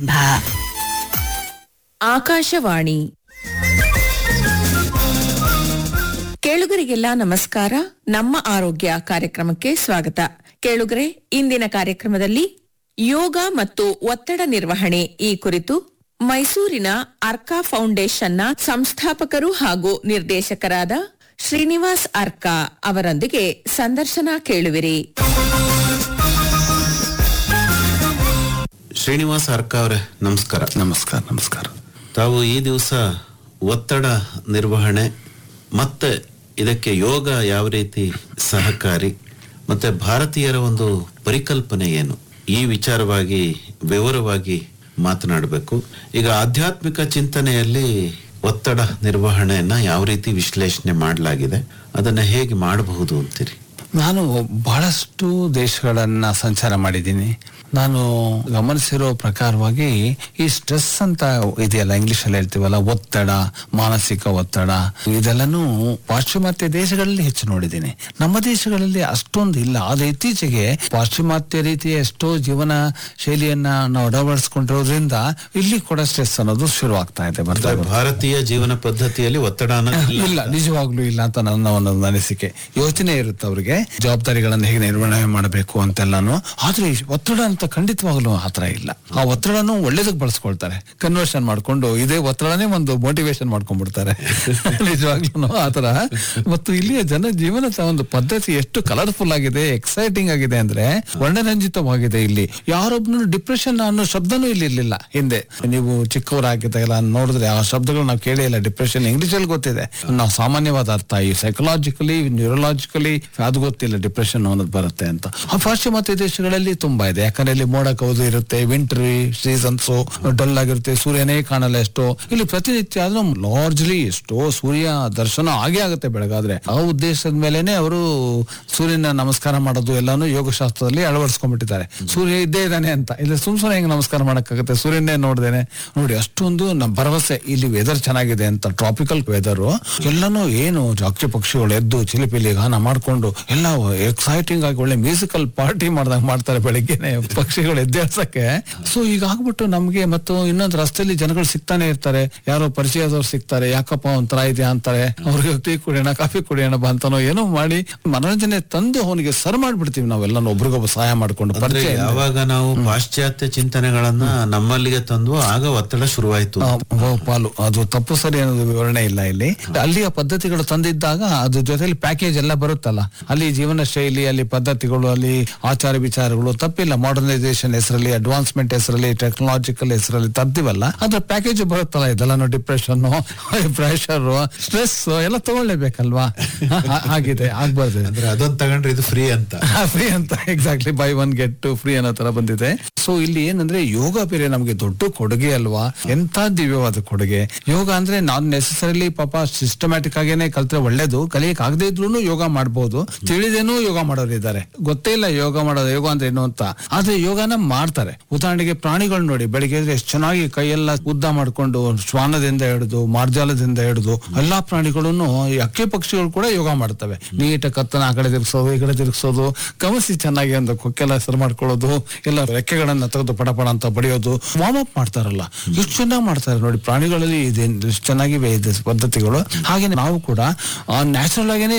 ಭಾ ಆಕಾಶವಾಣಿ ಕೇಳುಗರಿಗೆಲ್ಲ ನಮಸ್ಕಾರ ನಮ್ಮ ಆರೋಗ್ಯ ಕಾರ್ಯಕ್ರಮಕ್ಕೆ ಸ್ವಾಗತ ಕೇಳುಗರೆ ಇಂದಿನ ಕಾರ್ಯಕ್ರಮದಲ್ಲಿ ಯೋಗ ಮತ್ತು ಒತ್ತಡ ನಿರ್ವಹಣೆ ಈ ಕುರಿತು ಮೈಸೂರಿನ ಅರ್ಕಾ ಫೌಂಡೇಶನ್ನ ಸಂಸ್ಥಾಪಕರು ಹಾಗೂ ನಿರ್ದೇಶಕರಾದ ಶ್ರೀನಿವಾಸ್ ಅರ್ಕಾ ಅವರೊಂದಿಗೆ ಸಂದರ್ಶನ ಕೇಳುವಿರಿ ಶ್ರೀನಿವಾಸ ಅರ್ಕ ಅವರೇ ನಮಸ್ಕಾರ ನಮಸ್ಕಾರ ನಮಸ್ಕಾರ ತಾವು ಈ ದಿವಸ ಒತ್ತಡ ನಿರ್ವಹಣೆ ಮತ್ತೆ ಇದಕ್ಕೆ ಯೋಗ ಯಾವ ರೀತಿ ಸಹಕಾರಿ ಮತ್ತೆ ಭಾರತೀಯರ ಒಂದು ಪರಿಕಲ್ಪನೆ ಏನು ಈ ವಿಚಾರವಾಗಿ ವಿವರವಾಗಿ ಮಾತನಾಡಬೇಕು ಈಗ ಆಧ್ಯಾತ್ಮಿಕ ಚಿಂತನೆಯಲ್ಲಿ ಒತ್ತಡ ನಿರ್ವಹಣೆಯನ್ನ ಯಾವ ರೀತಿ ವಿಶ್ಲೇಷಣೆ ಮಾಡಲಾಗಿದೆ ಅದನ್ನ ಹೇಗೆ ಮಾಡಬಹುದು ಅಂತೀರಿ ನಾನು ಬಹಳಷ್ಟು ದೇಶಗಳನ್ನ ಸಂಚಾರ ಮಾಡಿದ್ದೀನಿ ನಾನು ಗಮನಿಸಿರೋ ಪ್ರಕಾರವಾಗಿ ಈ ಸ್ಟ್ರೆಸ್ ಅಂತ ಇದೆಯಲ್ಲ ಇಂಗ್ಲಿಷ್ ಅಲ್ಲಿ ಹೇಳ್ತೀವಲ್ಲ ಒತ್ತಡ ಮಾನಸಿಕ ಒತ್ತಡ ಇದೆಲ್ಲನೂ ಪಾಶ್ಚಿಮಾತ್ಯ ದೇಶಗಳಲ್ಲಿ ಹೆಚ್ಚು ನೋಡಿದ್ದೀನಿ ನಮ್ಮ ದೇಶಗಳಲ್ಲಿ ಅಷ್ಟೊಂದು ಇಲ್ಲ ಆದ್ರೆ ಇತ್ತೀಚೆಗೆ ಪಾಶ್ಚಿಮಾತ್ಯ ರೀತಿಯ ಎಷ್ಟೋ ಜೀವನ ಶೈಲಿಯನ್ನ ನಾವು ಅಳವಡಿಸ್ಕೊಂಡಿರೋದ್ರಿಂದ ಇಲ್ಲಿ ಕೂಡ ಸ್ಟ್ರೆಸ್ ಅನ್ನೋದು ಶುರು ಆಗ್ತಾ ಇದೆ ಬರ್ತಾ ಅಂದ್ರೆ ಇದೆ. ಭಾರತೀಯ ಜೀವನ ಪದ್ಧತಿಯಲ್ಲಿ ಒತ್ತಡ ಅನ್ನೋದು ಇಲ್ಲ. ಇಲ್ಲ ನಿಜವಾಗ್ಲೂ ಇಲ್ಲ ಅಂತ ನನ್ನ ಒಂದು ಅನಿಸಿಕೆ ಯೋಚನೆ ಇರುತ್ತೆ ಅವ್ರಿಗೆ ಜವಾಬ್ದಾರಿಗಳನ್ನ ಹೇಗೆ ನಿರ್ವಹಣೆ ಮಾಡಬೇಕು ಅಂತೆಲ್ಲಾನು ಆದ್ರೆ ಈ ಒತ್ತಡ ಅಂತ ಖಂಡಿತವಾಗ್ಲೂ ಆತರ ಇಲ್ಲ ಆ ಒತ್ತಡನು ಒಳ್ಳೇದಕ್ಕೆ ಬಳಸ್ಕೊಳ್ತಾರೆ ಕನ್ವರ್ಷನ್ ಮಾಡ್ಕೊಂಡು ಇದೇ ಒತ್ತಡನೇ ಒಂದು ಮೋಟಿವೇಶನ್ ಮಾಡ್ಕೊಂಡ್ಬಿಡ್ತಾರೆ ನಿಜವಾಗ್ಲೂ ಆತರ ಮತ್ತು ಇಲ್ಲಿಯ ಜನ ಜೀವನದ ಒಂದು ಪದ್ಧತಿ ಎಷ್ಟು ಕಲರ್ಫುಲ್ ಆಗಿದೆ ಎಕ್ಸೈಟಿಂಗ್ ಆಗಿದೆ ಅಂದ್ರೆ ವರ್ಣರಂಜಿತವಾಗಿದೆ ಇಲ್ಲಿ ಯಾರೊಬ್ನು ಡಿಪ್ರೆಷನ್ ಅನ್ನೋ ಶಬ್ದನೂ ಇಲ್ಲಿ ಇರ್ಲಿಲ್ಲ ಹಿಂದೆ ನೀವು ಚಿಕ್ಕವರಾಗಿದ್ದಾಗೆಲ್ಲ ನೋಡಿದ್ರೆ ಆ ಶಬ್ದಗಳು ನಾವು ಕೇಳೇ ಇಲ್ಲ ಡಿಪ್ರೆಷನ್ ಇಂಗ್ಲಿಷ್ ಅಲ್ಲಿ ಗೊತ್ತಿದೆ ನಾವು ಸಾಮಾನ್ಯವಾದ ಅರ್ಥ ಈ ಸೈಕಲಾಜಿಕಲಿ ನ್ಯೂರಲಾಜಿಕಲಿ ಅದು ಗೊತ್ತಿಲ್ಲ ಡಿಪ್ರೆಷನ್ ಅನ್ನೋದು ಬರುತ್ತೆ ಅಂತ ಆ ಪಾಶ್ಚಿಮಾತ್ಯ ದೇಶಗಳಲ್ಲಿ ತುಂಬಾ ಇದೆ ಯಾಕಂದ್ರೆ ಇಲ್ಲಿ ಮೋಡ ಕೌದು ಇರುತ್ತೆ ವಿಂಟರ್ ಸೀಸನ್ಸ್ ಡಲ್ ಆಗಿರುತ್ತೆ ಸೂರ್ಯನೇ ಕಾಣಲ್ಲ ಎಷ್ಟೋ ಇಲ್ಲಿ ಪ್ರತಿನಿತ್ಯ ಆದ್ರೂ ಲಾರ್ಜ್ಲಿ ಎಷ್ಟೋ ಸೂರ್ಯ ದರ್ಶನ ಆಗೇ ಆಗುತ್ತೆ ಬೆಳಗಾದ್ರೆ ಆ ಉದ್ದೇಶದ ಮೇಲೆನೆ ಅವರು ಸೂರ್ಯನ ನಮಸ್ಕಾರ ಮಾಡೋದು ಎಲ್ಲಾನು ಯೋಗಶಾಸ್ತ್ರದಲ್ಲಿ ಅಳವಡಿಸ್ಕೊಂಡ್ಬಿಟ್ಟಿದ್ದಾರೆ ಸೂರ್ಯ ಇದ್ದೇ ಇದ್ದಾನೆ ಅಂತ ಇಲ್ಲ ಸುಮ್ ಸುಮ್ಮನೆ ಹೆಂಗ್ ನಮಸ್ಕಾರ ಮಾಡಕ್ಕಾಗುತ್ತೆ ಸೂರ್ಯನೇ ನೋಡ್ದೇನೆ ನೋಡಿ ಅಷ್ಟೊಂದು ನಮ್ಮ ಭರವಸೆ ಇಲ್ಲಿ ವೆದರ್ ಚೆನ್ನಾಗಿದೆ ಅಂತ ಟ್ರಾಪಿಕಲ್ ವೆದರ್ ಎಲ್ಲಾನು ಏನು ಜಾಕ್ಷಿ ಪಕ್ಷಿಗಳು ಎದ್ದು ಚಿಲಿಪಿಲಿ ಗಾನ ಮಾಡ್ಕೊಂಡು ಎಲ್ಲ ಎಕ್ಸೈಟಿಂಗ್ ಆಗಿ ಒಳ್ಳೆ ಮ್ಯೂಸಿಕಲ್ ಪಾರ್ಟಿ ಮಾಡ್ದಂಗ್ ಮಾಡ್ತಾರೆ ಬೆಳಿಗ್ಗೆನೆ ಪಕ್ಷಿಗಳು ಎದ್ದೇಳ್ಸಕ್ಕೆ ಸೊ ಈಗ ಆಗ್ಬಿಟ್ಟು ನಮ್ಗೆ ಮತ್ತು ಇನ್ನೊಂದು ರಸ್ತೆಯಲ್ಲಿ ಜನಗಳು ಸಿಗ್ತಾನೆ ಇರ್ತಾರೆ ಯಾರೋ ಪರಿಚಯದವ್ರು ಸಿಗ್ತಾರೆ ಯಾಕಪ್ಪ ಒಂಥರ ಇದೆಯಾ ಅಂತಾರೆ ಅವ್ರಿಗೆ ಟೀ ಕುಡಿಯೋಣ ಕಾಫಿ ಕುಡಿಯೋಣ ಬಾ ಅಂತಾನೋ ಏನೋ ಮಾಡಿ ಮನೋರಂಜನೆ ತಂದು ಅವನಿಗೆ ಸರ್ ಮಾಡ್ಬಿಡ್ತೀವಿ ನಾವೆಲ್ಲ ಒಬ್ರಿಗೊಬ್ಬ ಸಹಾಯ ಮಾಡ್ಕೊಂಡು ಅಂದ್ರೆ ಪರಿಚಯ ಯಾವಾಗ ನಾವು ಪಾಶ್ಚಾತ್ಯ ಚಿಂತನೆಗಳನ್ನ ನಮ್ಮಲ್ಲಿಗೆ ತಂದು ಆಗ ಒತ್ತಡ ಶುರುವಾಯ್ತು ಆ, ಬಹು ಪಾಲು ಅದು ತಪ್ಪು ಸರಿ ಅನ್ನೋದು ವಿವರಣೆ ಇಲ್ಲ ಇಲ್ಲಿ ಅಲ್ಲಿಯ ಪದ್ಧತಿಗಳು ತಂದಿದ್ದಾಗ ಅದ್ರ ಜೊತೆಲಿ ಪ್ಯಾಕೇಜ್ ಎಲ್ಲ ಬರುತ್ತಲ್ಲ ಅಲ್ಲಿ ಜೀವನ ಶೈಲಿ ಅಲ್ಲಿ ಪದ್ಧತಿಗಳು ಅಲ್ಲಿ ಆಚಾರ ವಿಚಾರಗಳು ತಪ್ಪಿಲ್ಲ ಮಾಡರ್ನೈಸೇಷನ್ ಹೆಸರಲ್ಲಿ ಅಡ್ವಾನ್ಸ್ಮೆಂಟ್ ಹೆಸರಲ್ಲಿ ಟೆಕ್ನಾಲಜಿಕಲ್ ಹೆಸರಲ್ಲಿ ತರ್ತೀವಲ್ಲ ಅದ್ರ ಪ್ಯಾಕೇಜ್ ಬರುತ್ತಲ್ಲ ಇದೆಲ್ಲ ಡಿಪ್ರೆಷನ್ ಪ್ರೆಷರ್ ಸ್ಟ್ರೆಸ್ ಎಲ್ಲ ತಗೊಳ್ಳೇಬೇಕಲ್ವಾ ಹಾ- ಆಗಿದೆ ಆಗ್ಬಾರ್ದು ಅಂದ್ರೆ ಅದೊಂದ್ ತಗೊಂಡ್ರೆ ಇದು ಫ್ರೀ ಅಂತ ಫ್ರೀ ಅಂತ exactly buy one get two free ಅನ್ನೋ ತರ ಬಂದಿದೆ ಸೊ ಇಲ್ಲಿ ಏನಂದ್ರೆ ಯೋಗ ಬೇರೆ ನಮ್ಗೆ ದೊಡ್ಡ ಕೊಡುಗೆ ಅಲ್ವಾ ಎಂತ ದಿವ್ಯವಾದ ಕೊಡುಗೆ ಯೋಗ ಅಂದ್ರೆ ನಾನ್ ನೆಸೆಸರಿಲಿ ಪಾಪ ಸಿಸ್ಟಮ್ಯಾಟಿಕ್ ಆಗೇನೆ ಕಲ್ತ್ರೆ ಒಳ್ಳೇದು ಕಲಿಯಕ್ ಆಗದೆ ಇದ್ರೂ ಯೋಗ ಮಾಡ್ಬೋದು ತಿಳಿದೇನೂ ಯೋಗ ಮಾಡೋರು ಇದ್ದಾರೆ ಗೊತ್ತೇ ಇಲ್ಲ ಯೋಗ ಮಾಡೋದು ಯೋಗ ಅಂದ್ರೆ ಏನು ಅಂತ ಆದ್ರೆ ಯೋಗನ ಮಾಡ್ತಾರೆ ಉದಾಹರಣೆಗೆ ಪ್ರಾಣಿಗಳು ನೋಡಿ ಬೆಳಿಗ್ಗೆ ಎದ್ರೆ ಎಷ್ಟು ಚೆನ್ನಾಗಿ ಕೈಯೆಲ್ಲ ಉದ್ದ ಮಾಡ್ಕೊಂಡು ಶ್ವಾನದಿಂದ ಹಿಡಿದು ಮಾರ್ಜಾಲದಿಂದ ಹಿಡಿದು ಎಲ್ಲಾ ಪ್ರಾಣಿಗಳನ್ನು ಈ ಅಕ್ಕಿ ಪಕ್ಷಿಗಳು ಕೂಡ ಯೋಗ ಮಾಡ್ತವೆ ನೀಟ ಕತ್ತನ ಆ ಕಡೆ ತಿರ್ಗಿಸೋದು ಈ ಕಡೆ ತಿರ್ಗಿಸೋದು ಗಮನಿಸಿ ಚೆನ್ನಾಗಿ ಒಂದು ಕೊಕ್ಕೆಲ್ಲ ಹೆಸರು ಮಾಡ್ಕೊಳ್ಳೋದು ಎಲ್ಲ ರೆಕ್ಕೆಗಳನ್ನ ತೆಗೆದು ಪಡ ಪಡ ಅಂತ ಬಡಿಯೋದು ವಾರ್ಮ್ ಅಪ್ ಮಾಡ್ತಾರಲ್ಲ ಎಷ್ಟು ಚೆನ್ನಾಗಿ ಮಾಡ್ತಾರೆ ನೋಡಿ ಪ್ರಾಣಿಗಳಲ್ಲಿ ಇದೆ ಎಷ್ಟು ಚೆನ್ನಾಗಿವೆ ಇದೆ ಪದ್ಧತಿಗಳು ಹಾಗೆ ನಾವು ಕೂಡ ನ್ಯಾಚುರಲ್ ಆಗೇನೆ